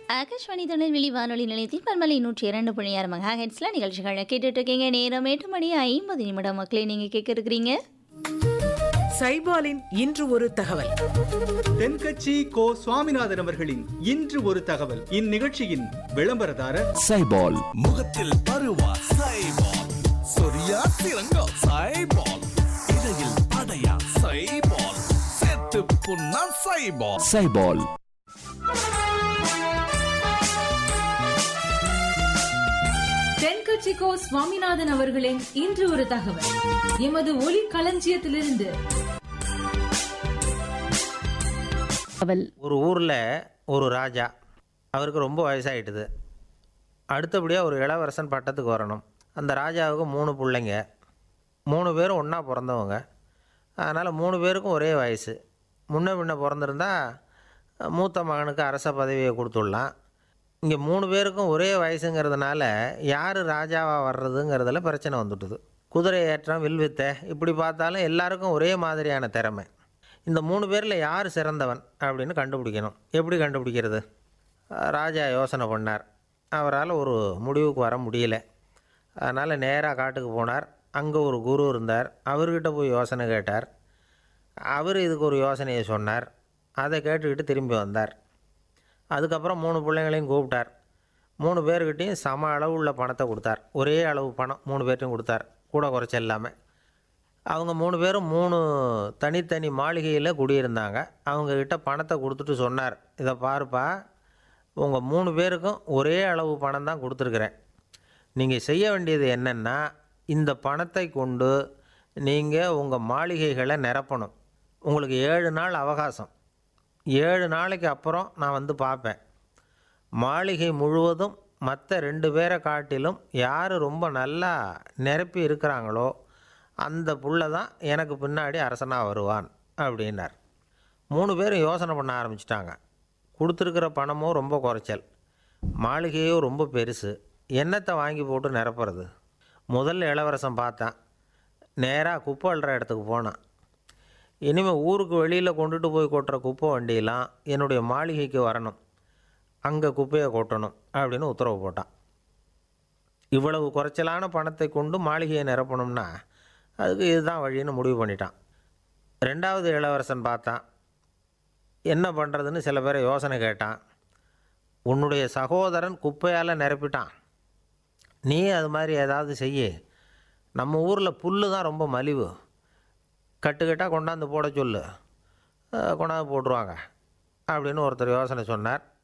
ஆகாஷ்வாணி திருநெல்வேலி வானொலி நிலையத்தில் பன்மலை நூற்றி இரண்டு புள்ளி ஆறு மெகா ஹெட்ஸில் நிகழ்ச்சிகளை கேட்டுட்டு இருக்கீங்க நேரம் எட்டு மணி ஐம்பது நிமிடம் மக்களே நீங்கள் கேட்க இருக்கிறீங்க சைபாலின் இன்று ஒரு தகவல் தென்கட்சி கோ சுவாமிநாதன் அவர்களின் இன்று ஒரு தகவல் இந்நிகழ்ச்சியின் விளம்பரதாரர் சைபால் முகத்தில் பருவா சைபால் சொரியா சிறங்கா சைபால் இடையில் படையா சைபால் செத்து புண்ணா சைபால் சைபால் தென்கட்சிக்கோ சுவாமிநாதன் அவர்களின் இன்று ஒரு தகவல் எமது ஒலி களஞ்சியத்திலிருந்து ஒரு ஊரில் ஒரு ராஜா அவருக்கு ரொம்ப வயசாயிட்டுது அடுத்தபடியாக ஒரு இளவரசன் பட்டத்துக்கு வரணும் அந்த ராஜாவுக்கு மூணு பிள்ளைங்க மூணு பேரும் ஒன்றா பிறந்தவங்க அதனால் மூணு பேருக்கும் ஒரே வயசு முன்ன பின்ன பிறந்திருந்தா மூத்த மகனுக்கு அரச பதவியை கொடுத்துடலாம் இங்கே மூணு பேருக்கும் ஒரே வயசுங்கிறதுனால யார் ராஜாவாக வர்றதுங்கிறதுல பிரச்சனை வந்துட்டுது குதிரை ஏற்றம் வில்வித்தை இப்படி பார்த்தாலும் எல்லாருக்கும் ஒரே மாதிரியான திறமை இந்த மூணு பேரில் யார் சிறந்தவன் அப்படின்னு கண்டுபிடிக்கணும் எப்படி கண்டுபிடிக்கிறது அஹ் ராஜா யோசனை பண்ணார் அவரால் ஒரு முடிவுக்கு வர முடியல அதனால் நேராக காட்டுக்கு போனார் அங்கே ஒரு குரு இருந்தார் அவர்கிட்ட போய் யோசனை கேட்டார் அவர் இதுக்கு ஒரு யோசனையை சொன்னார் அதை கேட்டுக்கிட்டு திரும்பி வந்தார் அதுக்கப்புறம் மூணு பிள்ளைங்களையும் கூப்பிட்டார் மூணு பேர்கிட்டையும் சம அளவு உள்ள பணத்தை கொடுத்தார் ஒரே அளவு பணம் மூணு பேர்ட்டையும் கொடுத்தார் கூட குறைச்ச இல்லாமல் அவங்க மூணு பேரும் மூணு தனித்தனி மாளிகையில் குடியிருந்தாங்க அவங்கக்கிட்ட பணத்தை கொடுத்துட்டு சொன்னார் இதை பாருப்பா உங்கள் மூணு பேருக்கும் ஒரே அளவு பணம் தான் கொடுத்துருக்குறேன் நீங்கள் செய்ய வேண்டியது என்னென்னா இந்த பணத்தை கொண்டு நீங்கள் உங்கள் மாளிகைகளை நிரப்பணும் உங்களுக்கு ஏழு நாள் அவகாசம் ஏழு நாளைக்கு அப்புறம் நான் வந்து பார்ப்பேன் மாளிகை முழுவதும் மற்ற ரெண்டு பேரை காட்டிலும் யார் ரொம்ப நல்லா நிரப்பி இருக்கிறாங்களோ அந்த புள்ள தான் எனக்கு பின்னாடி அரசனாக வருவான் அப்படின்னார் மூணு பேரும் யோசனை பண்ண ஆரம்பிச்சிட்டாங்க கொடுத்துருக்கிற பணமும் ரொம்ப குறைச்சல் மாளிகையும் ரொம்ப பெருசு எண்ணத்தை வாங்கி போட்டு நிரப்புறது முதல்ல இளவரசன் பார்த்தான் நேராக குப்பை அள்ளுற இடத்துக்கு போனான் இனிமேல் ஊருக்கு வெளியில் கொண்டுட்டு போய் கொட்டுற குப்பை வண்டியெல்லாம் என்னுடைய மாளிகைக்கு வரணும் அங்கே குப்பையை கொட்டணும் அப்படின்னு உத்தரவு போட்டான் இவ்வளவு குறைச்சலான பணத்தை கொண்டு மாளிகையை நிரப்பணும்னா அதுக்கு இதுதான் வழின்னு முடிவு பண்ணிட்டான் ரெண்டாவது இளவரசன் பார்த்தான் என்ன பண்ணுறதுன்னு சில பேரை யோசனை கேட்டான் உன்னுடைய சகோதரன் குப்பையால் நிரப்பிட்டான் நீ அது மாதிரி ஏதாவது செய்ய நம்ம ஊரில் புல்லு தான் ரொம்ப மலிவு கட்டுக்கட்டாக கொண்டாந்து போட சொல்லு அஹ் கொண்டாந்து போட்டுருவாங்க அப்படின்னு ஒருத்தர் யோசனை சொன்னார்